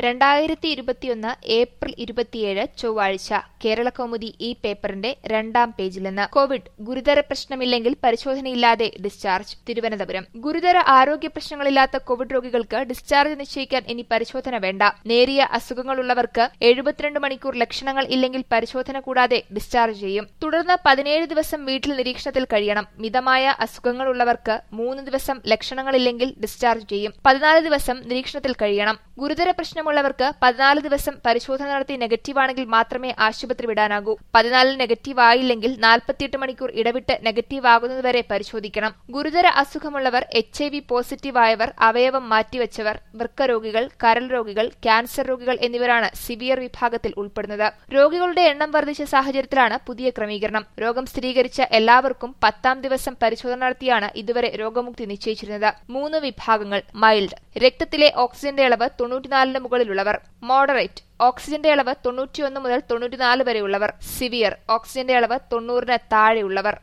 രണ്ടായിരത്തി ഇരുപത്തിയൊന്ന് ഏപ്രിൽ ഇരുപത്തിയേഴ് ചൊവ്വാഴ്ച കേരളകൗമുദി ഈ പേപ്പറിന്റെ രണ്ടാം പേജിൽ നിന്ന് കോവിഡ് ഗുരുതര പ്രശ്നമില്ലെങ്കിൽ പരിശോധനയില്ലാതെ ഡിസ്ചാർജ് തിരുവനന്തപുരം ഗുരുതര ആരോഗ്യ പ്രശ്നങ്ങളില്ലാത്ത കോവിഡ് രോഗികൾക്ക് ഡിസ്ചാർജ് നിശ്ചയിക്കാൻ ഇനി പരിശോധന വേണ്ട നേരിയ അസുഖങ്ങളുള്ളവർക്ക് എഴുപത്തിരണ്ട് മണിക്കൂർ ലക്ഷണങ്ങൾ ഇല്ലെങ്കിൽ പരിശോധന കൂടാതെ ഡിസ്ചാർജ് ചെയ്യും തുടർന്ന് പതിനേഴ് ദിവസം വീട്ടിൽ നിരീക്ഷണത്തിൽ കഴിയണം മിതമായ അസുഖങ്ങളുള്ളവർക്ക് മൂന്ന് ദിവസം ലക്ഷണങ്ങളില്ലെങ്കിൽ ഡിസ്ചാർജ് ചെയ്യും പതിനാല് ദിവസം നിരീക്ഷണത്തിൽ കഴിയണം ഗുരുതര പ്രശ്നമുള്ളവർക്ക് പതിനാല് ദിവസം പരിശോധന നടത്തി നെഗറ്റീവാണെങ്കിൽ മാത്രമേ ആശുപത്രി വിടാനാകൂ പതിനാലിൽ നെഗറ്റീവ് ആയില്ലെങ്കിൽ നാൽപ്പത്തിയെട്ട് മണിക്കൂർ ഇടവിട്ട് നെഗറ്റീവ് ആകുന്നതുവരെ പരിശോധിക്കണം ഗുരുതര അസുഖമുള്ളവർ എച്ച് ഐ വി പോസിറ്റീവ് ആയവർ അവയവം മാറ്റിവെച്ചവർ വൃക്കരോഗികൾ കരൾ രോഗികൾ ക്യാൻസർ രോഗികൾ എന്നിവരാണ് സിവിയർ വിഭാഗത്തിൽ ഉൾപ്പെടുന്നത് രോഗികളുടെ എണ്ണം വർദ്ധിച്ച സാഹചര്യത്തിലാണ് പുതിയ ക്രമീകരണം രോഗം സ്ഥിരീകരിച്ച എല്ലാവർക്കും പത്താം ദിവസം പരിശോധന നടത്തിയാണ് ഇതുവരെ രോഗമുക്തി നിശ്ചയിച്ചിരുന്നത് മൂന്ന് വിഭാഗങ്ങൾ മൈൽഡ് രക്തത്തിലെ ഓക്സിജന്റെ അളവ് തൊണ്ണൂറ്റിനാലിന് മുകളിലുള്ളവർ മോഡറേറ്റ് ഓക്സിജന്റെ അളവ് തൊണ്ണൂറ്റിയൊന്ന് മുതൽ തൊണ്ണൂറ്റിനാല് വരെയുള്ളവർ സിവിയർ ഓക്സിജന്റെ അളവ് തൊണ്ണൂറിന് താഴെയുള്ളവർ